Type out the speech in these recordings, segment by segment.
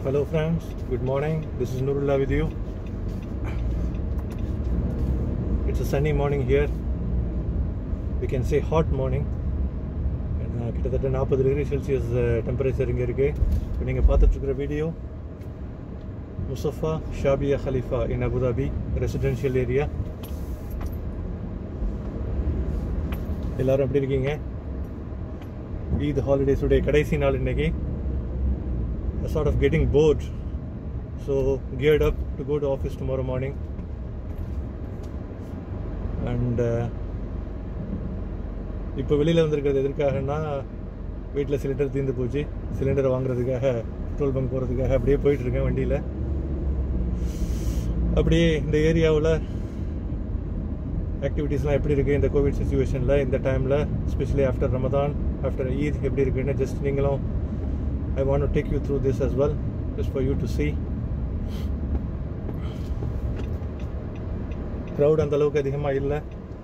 Hello friends, good morning. This is Nurullah with you. It's a sunny morning here. We can say hot morning. And, uh, கிட்டத்தட்ட நாற்பது degree Celsius temperature இங்கே இருக்குது இப்போ நீங்கள் பார்த்துட்ருக்கிற video Mussafah Shabiya Khalifa in Abu Dhabi residential area எல்லாரும் எப்படி இருக்கீங்க ஈத் ஹாலிடேஸுடைய கடைசி நாள் இன்னைக்கு sort of getting bored so geared up to go to office tomorrow morning and uh, இப்போ வெளியில் வந்திருக்கிறது எதற்காகனா வீட்டில் சிலிண்டர் தீர்ந்து போச்சு சிலிண்டர் வாங்குறதுக்காக பெட்ரோல் பங்க் போகிறதுக்காக அப்படியே போயிட்டுருக்கேன் வண்டியில் அப்படியே இந்த ஏரியாவில் ஆக்டிவிட்டீஸ்லாம் எப்படி இருக்குது இந்த கோவிட் சுச்சுவேஷனில் இந்த டைமில் specially after Ramadan after Eid எப்படி இருக்குன்னு ஜஸ்ட் நீங்களும் I want to take you through this as well, just for you to see. Crowd அந்த அளவுக்கு அதிகமாக இல்லை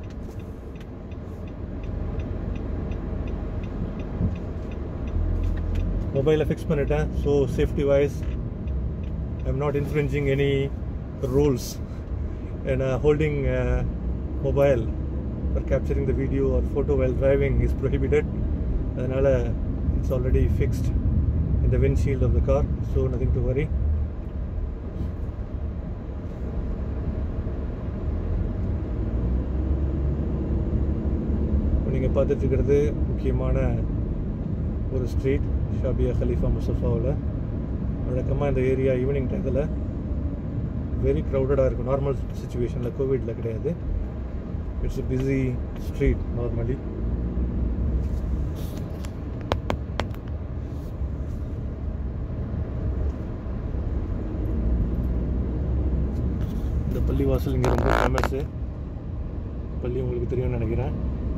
மொபைலை ஃபிக்ஸ் பண்ணிட்டேன் so safety wise I am not infringing any rules and holding mobile for capturing the video or photo well driving is prohibited அதனால் it's already fixed in the windshield of the car so nothing to worry நீங்கள் பார்த்துட்டு இருக்கிறது முக்கியமான ஒரு street Shafia ஹலீஃபா முசஃபாவில் வழக்கமாக இந்த ஏரியா ஈவினிங் டயத்தில் வெரி க்ரௌடடாக இருக்கும் நார்மல் சுச்சுவேஷனில் கோவிடில் கிடையாது it's a busy street normally இந்த பள்ளிவாசல் இங்கே ரொம்ப ஃபேமஸ்ஸு பள்ளி உங்களுக்கு தெரியும்னு நினைக்கிறேன்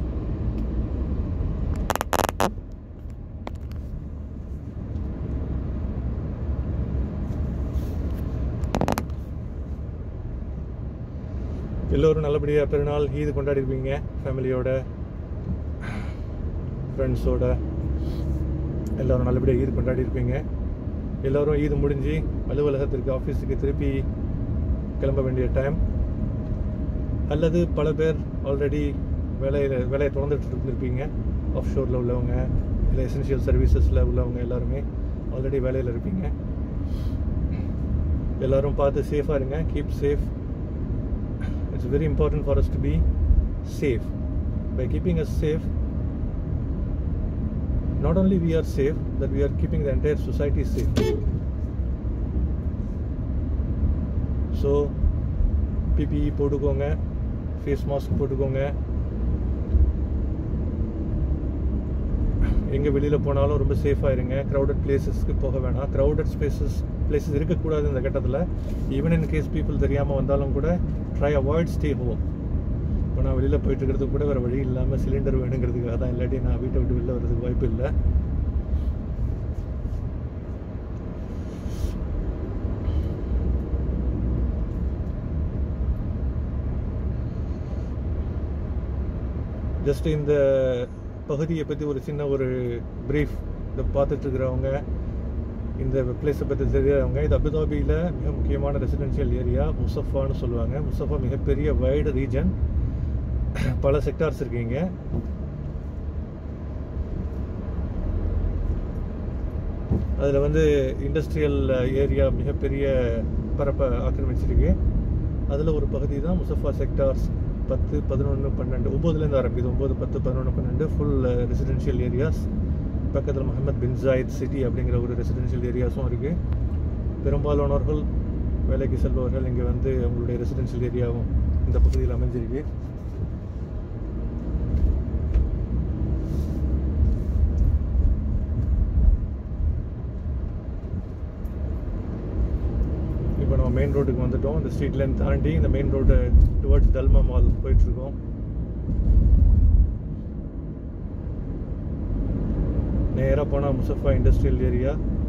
எல்லோரும் நல்லபடியாக பெருநாள் ஈது கொண்டாடிருப்பீங்க ஃபேமிலியோட ஃப்ரெண்ட்ஸோட எல்லோரும் நல்லபடியாக ஈது கொண்டாடிருப்பீங்க எல்லோரும் ஈது முடிஞ்சு அலுவலகத்திற்கு ஆஃபீஸுக்கு திருப்பி கிளம்ப வேண்டிய டைம் அல்லது பல பேர் ஆல்ரெடி வேலையில் வேலையை தொடர்ந்துட்டு இருந்திருப்பீங்க ஆஃப் ஷோரில் உள்ளவங்க இல்லை எசென்ஷியல் சர்வீசஸில் உள்ளவங்க எல்லாருமே ஆல்ரெடி வேலையில் இருப்பீங்க எல்லோரும் பார்த்து சேஃபாக இருங்க keep safe it's very important for us to be safe by keeping us safe not only we are safe that we are keeping the entire society safe so PPE போட்டுக்கோங்க face mask போட்டுக்கோங்க எங்கே வெளியில் போனாலும் ரொம்ப சேஃபாக இருங்க crowded பிளேசஸ்க்கு போக வேணாம் க்ரௌடட் ஸ்பேசஸ் பிளேசஸ் இருக்கக்கூடாது இந்த கட்டத்தில் ஈவன் இன் கேஸ் பீப்புள் தெரியாமல் வந்தாலும் கூட ட்ரை அவாய்ட் ஸ்டே ஹோம் இப்போ நான் வெளியில் போயிட்டு இருக்கிறது கூட வேறு வழி இல்லாமல் சிலிண்டர் வேணுங்கிறதுக்காக தான் இல்லாட்டி நான் வீட்டை விட்டு வெளில வர்றதுக்கு வாய்ப்பு இல்லை ஜஸ்ட் இந்த பகுதியை பற்றி ஒரு சின்ன ஒரு ப்ரீஃப் இதை பார்த்துட்டு இருக்கிறவங்க இந்த பிளேஸை பற்றி தெரியாதவங்க இது அபுதாபியில் மிக முக்கியமான ரெசிடென்ஷியல் ஏரியா முசஃபான்னு சொல்லுவாங்க முசஃபா மிகப்பெரிய வைடு ரீஜன் பல செக்டார்ஸ் இருக்கீங்க அதில் வந்து இண்டஸ்ட்ரியல் ஏரியா மிகப்பெரிய பரப்பை ஆக்கிரமிச்சிருக்கு அதில் ஒரு பகுதி தான் முசஃபா செக்டார்ஸ் பத்து பதினொன்று பன்னெண்டு ஒம்போதுலேருந்து ஆரம்பிக்குது ஒம்பது பத்து பதினொன்று பன்னெண்டு ஃபுல் ரெசிடென்ஷியல் ஏரியாஸ் பக்கத்தில் முகமது பின் ஜாயித் சிட்டி அப்படிங்கிற ஒரு ரெசிடென்ஷியல் ஏரியாஸும் இருக்குது பெரும்பாலானவர்கள் வேலைக்கு செல்பவர்கள் இங்கே வந்து அவங்களுடைய ரெசிடென்ஷியல் ஏரியாவும் இந்த பகுதியில் அமைஞ்சிருக்கு இப்போ நம்ம மெயின் ரோட்டுக்கு வந்துட்டோம் இந்த ஸ்ட்ரீட்லேருந்து தாண்டி இந்த main road towards Dalma mall போயிட்டுருக்கோம் நேராக போனால் முசஃபா இண்டஸ்ட்ரியல் ஏரியா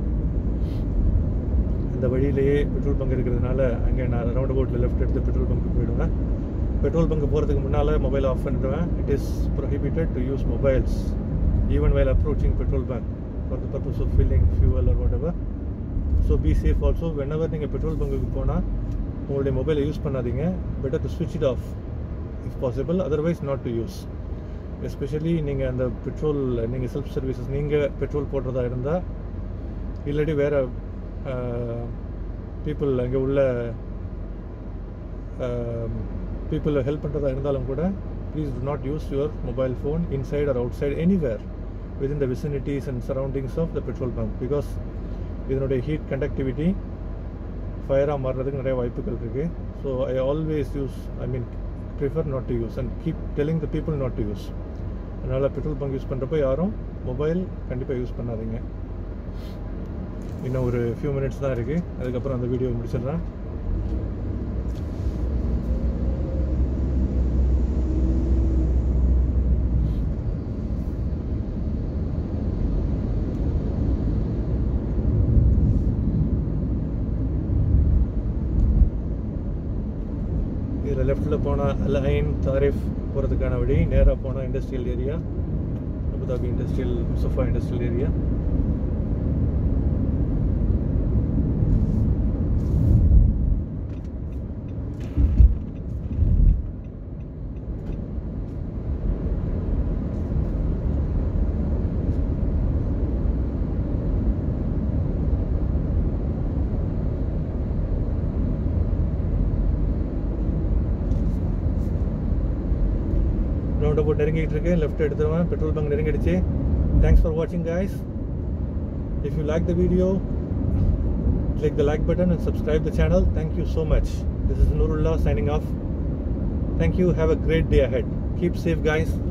இந்த வழியிலேயே பெட்ரோல் பங்க் இருக்கிறதுனால அங்கே நான் ரவுண்ட் போட்டில் லெஃப்ட் எடுத்து பெட்ரோல் பங்க் போயிடுவேன் பெட்ரோல் பங்க் போகிறதுக்கு முன்னால் மொபைல் ஆஃப் பண்ணிடுவேன் it is prohibited to use mobiles even while approaching petrol bunk for the purpose of filling fuel or whatever so be safe also whenever நீங்கள் petrol பங்குக்கு போனால் உங்களுடைய மொபைலை use பண்ணாதீங்க better to ஸ்விட்ச் it off if possible otherwise not to use especially நீங்கள் அந்த petrol நீங்கள் செல்ஃப் சர்வீசஸ் நீங்கள் பெட்ரோல் போடுறதா இருந்தால் இல்லாட்டி வேறு பீப்புள் அங்கே உள்ள பீப்புளை ஹெல்ப் பண்ணுறதா இருந்தாலும் கூட please do not use your mobile phone inside or outside anywhere within the vicinities and surroundings of the petrol pump because இதனுடைய ஹீட் கண்டக்டிவிட்டி ஃபயராக மாறுறதுக்கு நிறைய வாய்ப்புகள் இருக்குது so I always use I mean prefer not to use and keep telling the people not to use அதனால் petrol bunk use பண்ணுறப்போ யாரும் mobile கண்டிப்பாக யூஸ் பண்ணாதீங்க இன்னும் ஒரு ஃபியூ மினிட்ஸ் தான் இருக்குது அதுக்கப்புறம் அந்த வீடியோ முடிச்சிடுறேன் இதில் லெஃப்ட்டில் போனால் அலைன் தாரிஃப் போகிறதுக்கான வழி நேராக போனால் industrial area Abu Dhabi industrial Mussafah industrial area round about நெருங்கிட்டு இருக்கு லெஃப்ட் எடுத்துருவேன் பெட்ரோல் பங்க் நெருங்கிடுச்சு தேங்க்ஸ் ஃபார் வாட்சிங் guys if you like the video click the like button and subscribe the channel thank you so much this is nurullah signing off thank you have a great day ahead keep safe guys